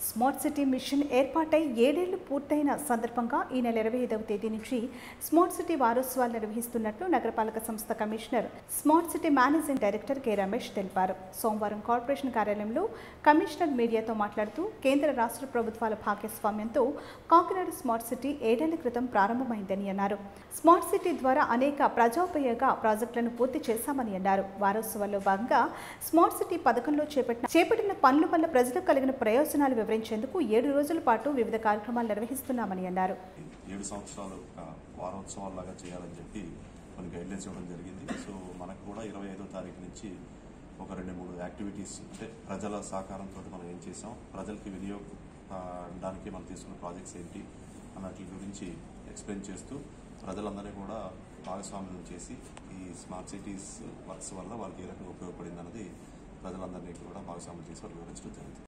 smart city mission ఏర్పాటై ఏడేళ్లు పూర్తయిన సందర్భంగా ఈ నెల ఇరవై ఐదవ తేదీ నుంచి స్మార్ట్ సిటీ వారోత్సవాలు నిర్వహిస్తున్నట్లు నగరపాలక సంస్థ commissioner smart city managing director K Ramesh తెలిపారు సోమవారం కార్పొరేషన్ కార్యాలయంలో కమిషనర్ మీడియాతో మాట్లాడుతూ కేంద్ర రాష్ట్ర ప్రభుత్వాల భాగస్వామ్యంతో కాకినాడ స్మార్ట్ సిటీ ఏడేళ్ల క్రితం ప్రారంభమైందని అన్నారు స్మార్ట్ సిటీ ద్వారా అనేక ప్రజోపయోగ ప్రాజెక్టులను పూర్తి చేశామని అన్నారు వారోత్సవాల్లో భాగంగా స్మార్ట్ సిటీ పథకంలో చేపట్టిన చేపట్టిన పనుల వల్ల ప్రజలకు కలిగిన ప్రయోజనాలు వివరించేందుకు ఏడు రోజుల పాటు వివిధ కార్యక్రమాలు నిర్వహిస్తున్నామని అన్నారు ఏడు సంవత్సరాలు ఒక వారోత్సవాల్లాగా చేయాలని చెప్పి కొన్ని గైడ్లైన్స్ ఇవ్వడం జరిగింది సో మనకు కూడా ఇరవై ఐదో తారీఖు నుంచి ఒక రెండు మూడు యాక్టివిటీస్ అంటే ప్రజల సహకారంతో మనం ఏం చేసాం ప్రజలకి వినియోగడానికి మనం తీసుకున్న ప్రాజెక్ట్స్ ఏంటి అన్నట్ల గురించి ఎక్స్ప్లెయిన్ చేస్తూ ప్రజలందరినీ కూడా భాగస్వామ్యం చేసి ఈ స్మార్ట్ సిటీస్ వర్క్స్ వల్ల వాళ్ళకి ఏ రకంగా ఉపయోగపడింది అన్నది ప్రజలందరినీ కూడా భాగస్వామ్యం చేసి వాళ్ళు వివరించడం జరుగుతుంది